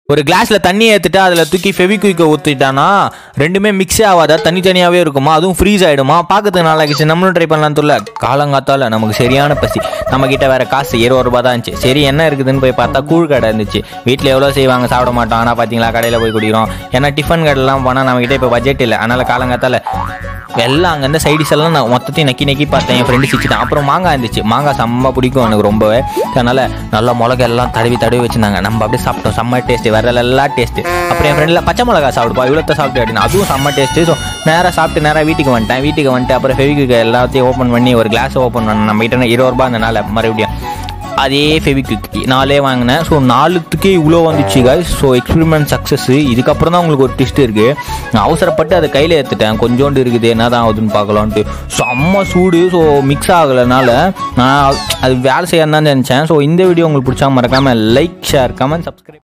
ஒரு கிளாஸில் தண்ணி ஏற்றுட்டு அதில் தூக்கி ஃபெவிக்விக்கை ஊற்றிட்டானா ரெண்டுமே மிக்ஸே ஆகாதா தனித்தனியாகவே இருக்குமா அதுவும் ஃப்ரீஸ் ஆகிடுமா பார்க்கறதுக்கு நல்லா இருந்துச்சு நம்மளும் ட்ரை பண்ணலாம் தெரியல காலங்காத்தால நமக்கு சரியான பசி நம்மக்கிட்ட வேற காசு இருபது ரூபா தான் இருந்துச்சு சரி என்ன இருக்குதுன்னு போய் பார்த்தா கூழ் கடை இருந்துச்சு வீட்டில் எவ்வளோ செய்வாங்க சாப்பிட மாட்டோம் ஆனால் பார்த்தீங்களா கடையில் போய் குடிக்கிறோம் ஏன்னா டிஃபன் கடைலாம் போனால் நம்மக்கிட்ட இப்போ பட்ஜெட் இல்லை அதனால் காலங்காத்தால எல்லாம் அங்கேருந்து சைடிஸ் எல்லாம் நான் மொத்தத்தையும் நக்கி நக்கி பார்த்தேன் என் ஃப்ரெண்டு சிச்சிட்டான் அப்புறம் மாங்காய் இருந்துச்சு மாங்காய் செம்ம பிடிக்கும் எனக்கு ரொம்பவே அதனால் நல்லா மிளகா எல்லாம் தடவி தடவி வச்சிருந்தாங்க நம்ம அப்படியே சாப்பிட்டோம் செம்ம டேஸ்ட்டு வேற எல்லாம் டேஸ்ட்டு அப்புறம் என் ஃப்ரெண்டில் பச்சை மிளகா சாப்பிடுப்பா இவ்வளோ சாப்பிட்டு அப்படின்னு அதுவும் செம்ம டேஸ்ட்டு ஸோ நேராக சாப்பிட்டு நேராக வீட்டுக்கு வந்துட்டேன் வீட்டுக்கு வந்துட்டு அப்புறம் ஃபெவிக்கு எல்லாத்தையும் ஓப்பன் பண்ணி ஒரு கிளாஸ் ஓப்பன் பண்ணேன் நம்ம கிட்ட இருபது ரூபா இருந்தனால மறுபடியும் அதே ஃபெவிக்விக் நாலே வாங்கினேன் ஸோ நாலுத்துக்கே இவ்வளோ வந்துச்சு guys ஸோ எக்ஸ்பெரிமெண்ட் சக்ஸஸ் இதுக்கப்புறம் தான் உங்களுக்கு ஒரு ட்விஸ்ட் இருக்குது நான் அவசரப்பட்டு அதை கையில் ஏற்றுட்டேன் கொஞ்சோண்டு இருக்குது என்ன தான் ஆகுதுன்னு பார்க்கலான்ட்டு செம்ம சூடு ஸோ மிக்ஸ் ஆகலைனால நான் அது வேலை செய்யணும் தான் நினச்சேன் ஸோ இந்த வீடியோ உங்களுக்கு பிடிச்சா மறக்காமல் லைக் ஷேர் கமெண்ட் சப்ஸ்கிரைப்